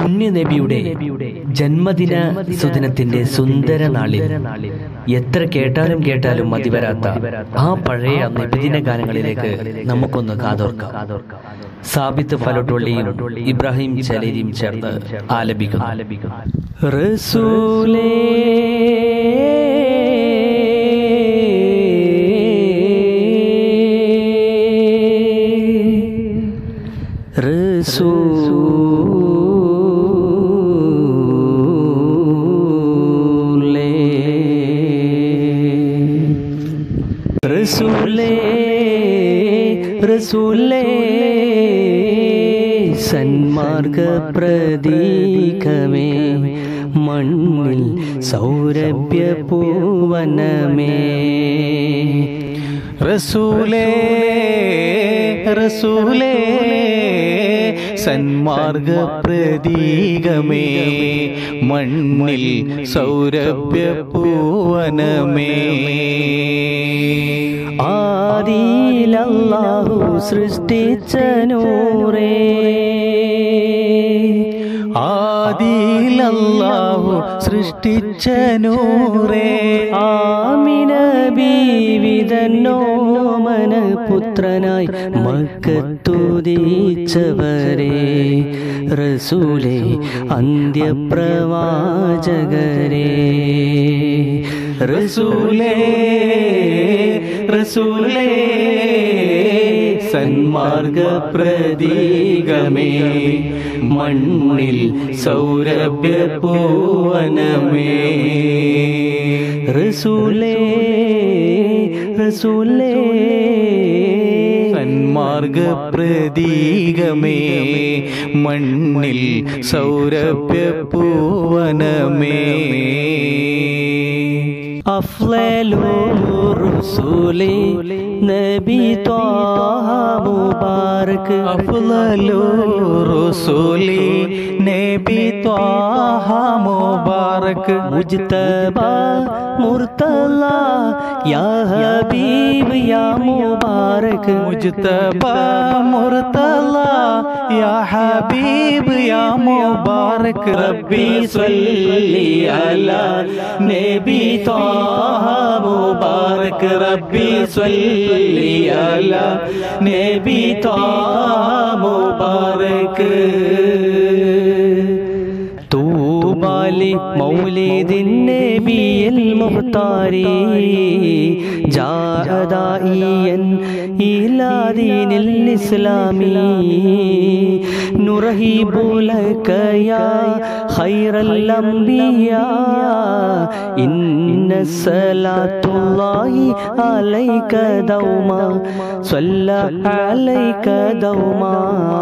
പുണ്യനബിയുടെ ജന്മദിന സുദിനത്തിന്റെ സുന്ദര നാളിൽ എത്ര കേട്ടാലും കേട്ടാലും മതിവരാത്ത ആ പഴയ നബിദിന ഗാനങ്ങളിലേക്ക് നമുക്കൊന്ന് കാതോർക്കാം സാബിത്ത് ഫലോട്ടുള്ളിയും ഇബ്രാഹിം ചലേരിയും ചേർന്ന് ആലപിക്കുന്നു റസൂലേ റസൂലേ റസൂലേ സന്മാർഗ പ്രതീകമേ മണ്ണിൽ സൗരഭ്യ പൂവനമേ റസൂലേ റസൂലേ സന്മാർഗ പ്രതീകമേ മണ്ണിൽ സൗരഭ്യ പൂവനമേ ആദിയിലല്ലാഹു സൃഷ്ടിച്ച നൂറേ ആദിയിലല്ലാഹു സൃഷ്ടിച്ച നൂറേ ആമിന ബീവിതന്നോമന പുത്രനായി മക്കത്തുദീച്ചവരെ റസൂലേ അന്ത്യപ്രവാചകരെ റസൂലേ റസൂലേ സന്മാർഗ പ്രതീകമേ മണ്ണിൽ സൗരഭ്യ പൂവനമേ റസൂലേ റസൂലേ സന്മാർഗ പ്രതീകമേ മണ്ണിൽ സൗരഭ്യ പൂവനമേ أفضل الرسل نبي طه مبارك അഫ്ളലു റസൂലി നബി ത്വാഹ മുബാറക് مجتبى مرتضى يا حبيب يا مبارك മുജ്തബ മുർത്തല യാ ഹബീബ് യാ മുബാറക് റബ്ബി സല്ലി അലാ നബി ത്വാഹ മുബാറക് റബ്ബി സല്ലി അലാ നബി ത്വാഹ മുബാറക് طوبى لمولد النبي المختار جاء داعيا إلى دين الإسلام نرهب لك يا خير الأنبياء إن الصلاة الله عليك دوما صلى عليك دوما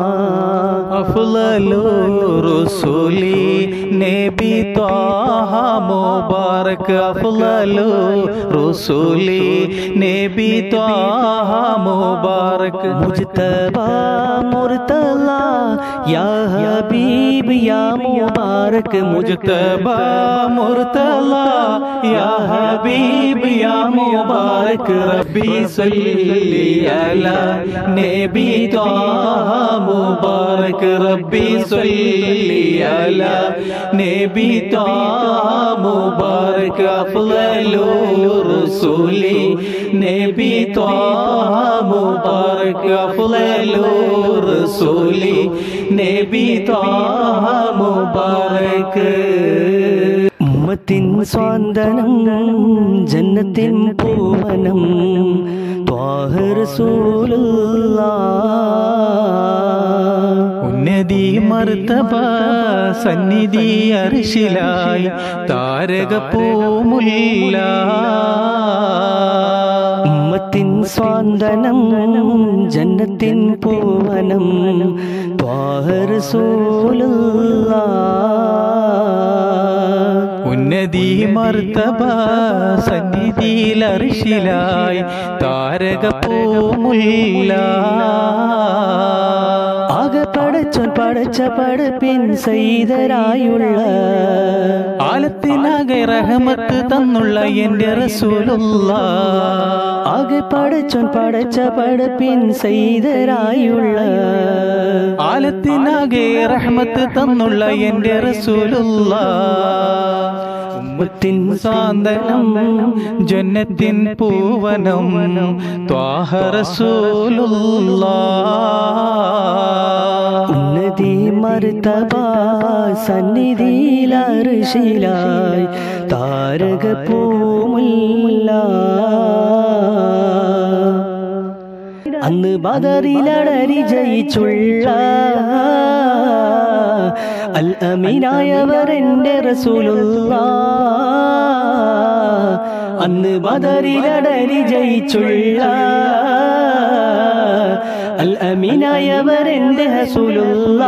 അഫ്ളലു റസൂലി നബി ത്വാഹ മുബാറക് അഫ്ളലു റസൂലി നബി ത്വാഹ മുബാറക് मुजतबा मुर्तला या हबीब या मुबारक മുജ്തബ മുർത്തല യാ ഹബീബ് യാ മുബാറക് റബ്ബി സല്ലി അലാ നബി ത്വാഹ മുബാറക് റബ്ബി സല്ലി അലാ നബി ത്വാഹ മുബാറക് അഫ്ളലു റസൂലി നബി ത്വാഹ മുബാറക് അഫ്ളലു റസൂലി നബി ത്വാഹ മുബാറക് ഉമ്മത്തിൻ സ്വാന്തനം ജന്നത്തിൻ പൂവനം ഉന്നതി മർത്തബ സന്നിധി അർശിലായി താരക പൂമുല്ല ഉമ്മത്തിൻ സ്വാന്തനം ജന്നത്തിൻ പൂവനം ഉന്നതി മർത്തബ സന്നിധിയിൽ അർശിലായി താരക പൂമുല്ല ആ ആകെ പടച്ചോൻ പടച്ച പടപ്പിൻ സൈതരായുള്ള ആലത്തിനാകെ റഹമത്ത് തന്നുള്ള എന്റെ റസൂലുള്ള ആകെ പടച്ചോൻ പടച്ച പടപ്പിൻ സൈതരായുള്ള ആലത്തിനാകെ റഹ്മത്ത് തന്നുള്ള എന്റെ റസൂലുള്ള ഉമ്മത്തിൻ സാന്ത്വനം ജന്നത്തിൻ പൂവനം ത്വാഹ റസൂലുള്ള ഉന്നതി മർത്തബ സന്നിധിയിലർശിലായി താരക പൂമുല്ല അന്ന് ബദറിലടരി ജയിച്ചുള്ള അൽ അമീനായവർ എന്റെ റസൂലുള്ള അന്ന് ബദറിലടരി ജയിച്ചുള്ള അൽ അമീനായവർ എന്റെ റസൂലുള്ള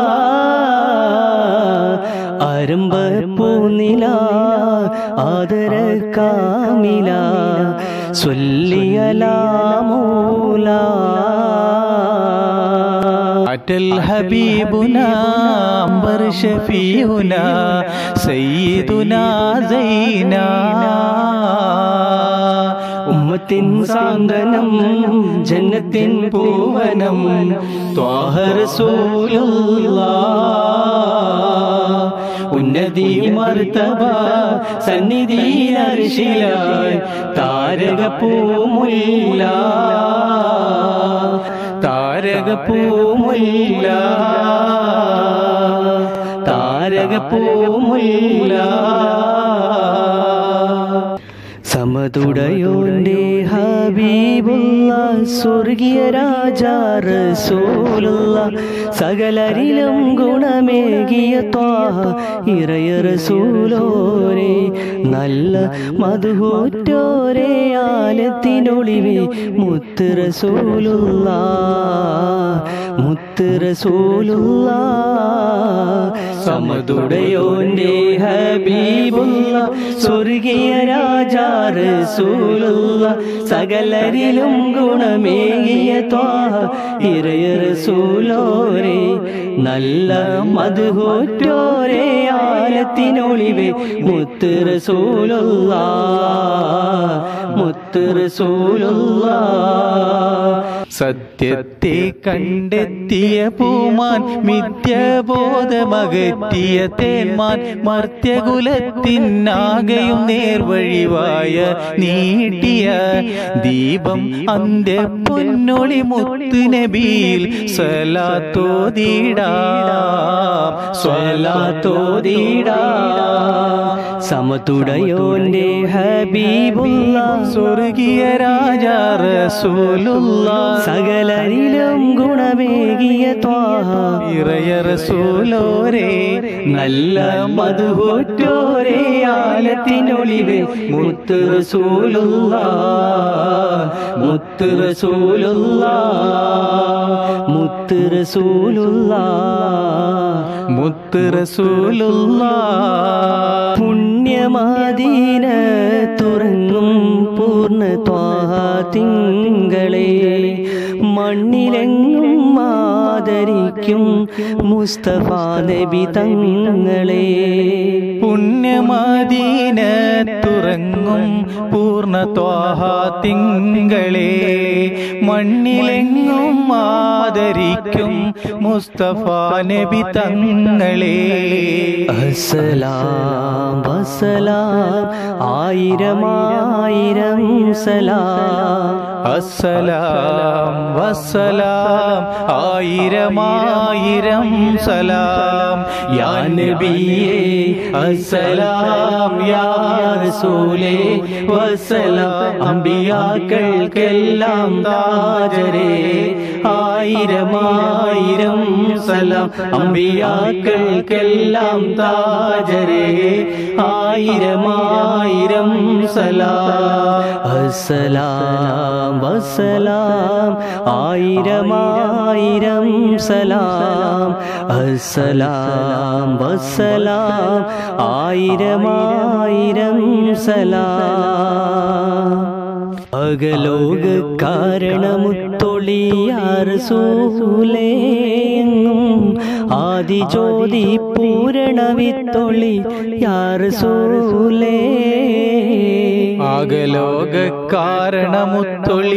ആരംഭ പൂനില ആദര കാമില സ്വല്ലിയലാമൂല അറ്റൽ ഹബീബുന അംബർ ഷഫീഉന സയ്യിദുന സൈന ഉമ്മത്തിൻ സാന്ത്വനം ജന്നത്തിൻ പൂവനം ത്വാഹ റസൂലുള്ളാഹ്. ഉന്നതി മർത്തബ സന്നിധിയിൽ അർശിലായി താരക പൂമുല്ല താരക പൂമുല്ല താരക പൂമുല്ല സമതുടയോന്റെ ഹബീബുള്ള സ്വർഗീയ രാജാ റസൂലുള്ള സകലരിലും ഗുണമേകിയ ത്വാഹ ഇറയ റസൂലോരെ നല്ല മധുഹൂറ്റോരെ ആലത്തിനൊളിവേ മുത്ത് റസൂലുള്ള മുത്ത് റസൂലുള്ള സമതുടയോന്റെ ഹബീബുള്ള സ്വർഗീയ രാജാ റസൂലുള്ള സകലരിലും ഗുണമേകിയ ത്വാഹ ഇറയ റസൂലോരെ നല്ല മധുഹോറ്റോരെ ആലത്തിനൊളിവേ മുത്ത് റസൂലുള്ള മുത്ത് റസൂലുള്ള സത്യത്തെ കണ്ടെത്തിയ പൂമാൻ മിഥ്യബോധമകറ്റിയ തേന്മാൻ മർത്യകുലത്തിനാകെയും നേർവഴിവായ നീട്ടിയ ദീപം അന്ത്യ പൊന്നൊളി മുത്ത് നബിയിൽ സലാത്തോതിടാം സ്വലാത്തോതിടാ സമതുടയോന്റെ ഹബീബുള്ള സ്വർഗീയ രാജാ റസൂലുള്ള സകലരിലും ഗുണമേകിയ ത്വാഹ ഇറയ റസൂലോരേ നല്ല മധുഹോറ്റോരെ ആലത്തിനൊളിവേ മുത്ത് റസൂലുള്ള മുത്ത് റസൂലുള്ള മുത്ത് റസൂലുള്ള മുത്ത് റസൂലുള്ള പുണ്യമദീന തുറങ്ങും പൂർണ്ണ ത്വാഹ തിങ്കളെ മണ്ണിലെങ്ങും ആദരിക്കും മുസ്തഫ നബി തങ്ങളെ പുണ്യമദീന തുറങ്ങും പൂർണ്ണ ത്വാഹ തിങ്കളെ മണ്ണിലെങ്ങും ആദരിക്കും മുസ്തഫ നബി തങ്ങളെ അസലാം വസലാം ആയിരമായിരം സലാം അസ്സലാം വസ്സലാം ആയിരമായിരം സലാം യാ നബിയേ അസ്സലാം യാ റസൂലേ വസ്സലാം അമ്പിയാക്കൾക്കെല്ലാം താജരേ ആയിരമായിരം സലാം അമ്പിയാക്കൾക്കെല്ലാം താജരേ ആയിരമായിരം സലാം അസ്സലാം വസ്സലാം ആയിരമായിരം സലാം അസ്സലാം വസ്സലാം ആയിരമായിരം സലാം അകലോക കാരണമുത്തൊളിയാറസൂലേങ്ങും ആദിജ്യോതി പൂരണവിത്തൊളി യാറസൂലേ ആകലോക കാരണമുത്തൊളി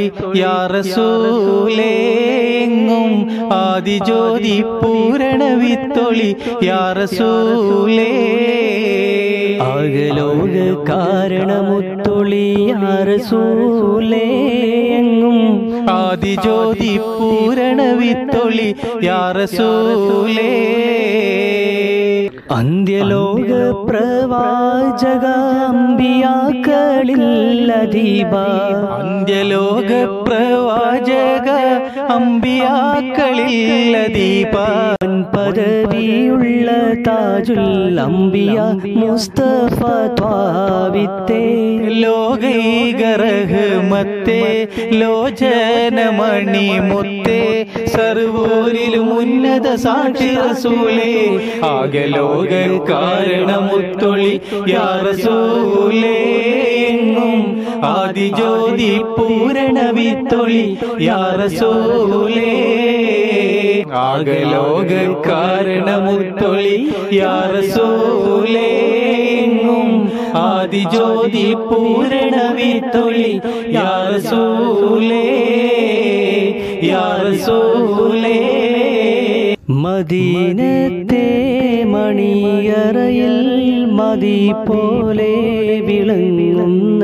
യാറസൂലേങ്ങും ആദിജ്യോതി പൂരണ വിത്തൊളി യാറസൂലേ അകലോക കാരണമുത്തൊളിയാറസൂലേങ്ങും ആദിജ്യോതി പൂരണ വിത്തൊളി യാറസൂലേ അന്ത്യലോക പ്രവാചക അമ്പിയാക്കളിൽ അദീബ അന്ത്യലോക പ്രവാചക അമ്പിയാക്കളിൽ ദീപ പദവിയുള്ള താജുൽ അംബിയ മുസ്തഫ ത്വാവിത്തേ ലോകൈകരഹമത്തെ ലോചനമണി മുത്തേ സർവൂരിലും ഉന്നത സാക്ഷി റസൂലേ ആകെ ലോക കാരണമുത്തൊളി യാ റസൂലേ എങ്ങും ആദിജ്യോതി പൂരണ വിത്തൊളി യാ റസൂലേ ആകെ ലോക കാരണമുത്തൊളി യാ റസൂലേ എങ്ങും ആദിജ്യോതി പൂരണ വിത്തൊളി യാ റസൂലേ യാ റസൂലേ മദീനത്തെ മണിയറയിൽ മതി പോലെ വിളങ്ങുന്ന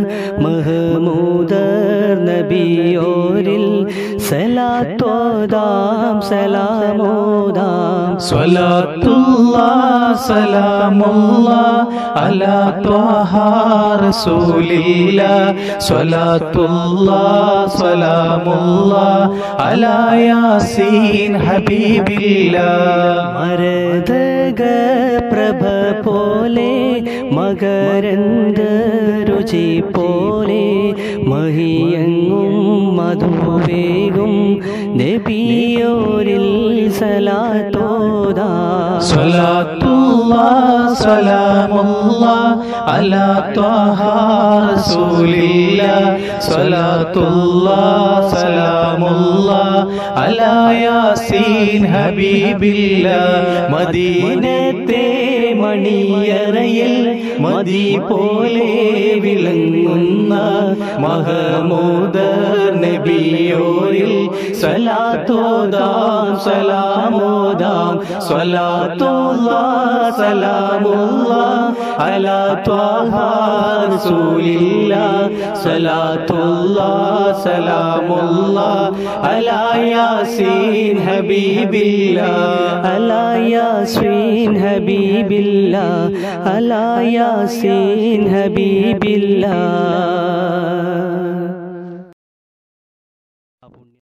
മഹമൂദർ നബിയോരിൽ സലാത്തോദാം സലാമോദാം സ്വലാത്തുല്ലാ സലാമുല്ലാ അലാ ത്വാഹ റസൂലില്ലാ സ്വലാത്തുല്ലാ സലാമുല്ലാ അലാ യാസീൻ ഹബീബില്ലാ മരതക പ്രഭ പോലെ മകരന്ദ രുചി പോലെ മഹിയങ്ങും മധുവേകും നബിയോരിൽ സലാത്തോദാ സ്വലാത്തുല്ലാ സലാമുല്ലാ അലാ ത്വാഹ റസൂലില്ലാ സ്വലാത്തുല്ലാ സലാമുല്ലാ അലാ യാസീൻ ഹബീബില്ലാ മദീനത്തെ മണിയറയിൽ മതി പോലെ വിളങ്ങുന്ന മഹമൂദർ നബിയോരിൽ സലാത്തോദാം സലാമോദാം സ്വലാത്തുല്ലാ സലാമുല്ലാ അലാ ത്വാഹ റസൂലില്ലാ സ്വലാത്തുല്ലാ സലാമുല്ലാ അലാ യാസീൻ ഹബീബില്ലാ അലാ യാസീൻ ഹബീബില്ല അലാ യാസീൻ ഹബീബില്ല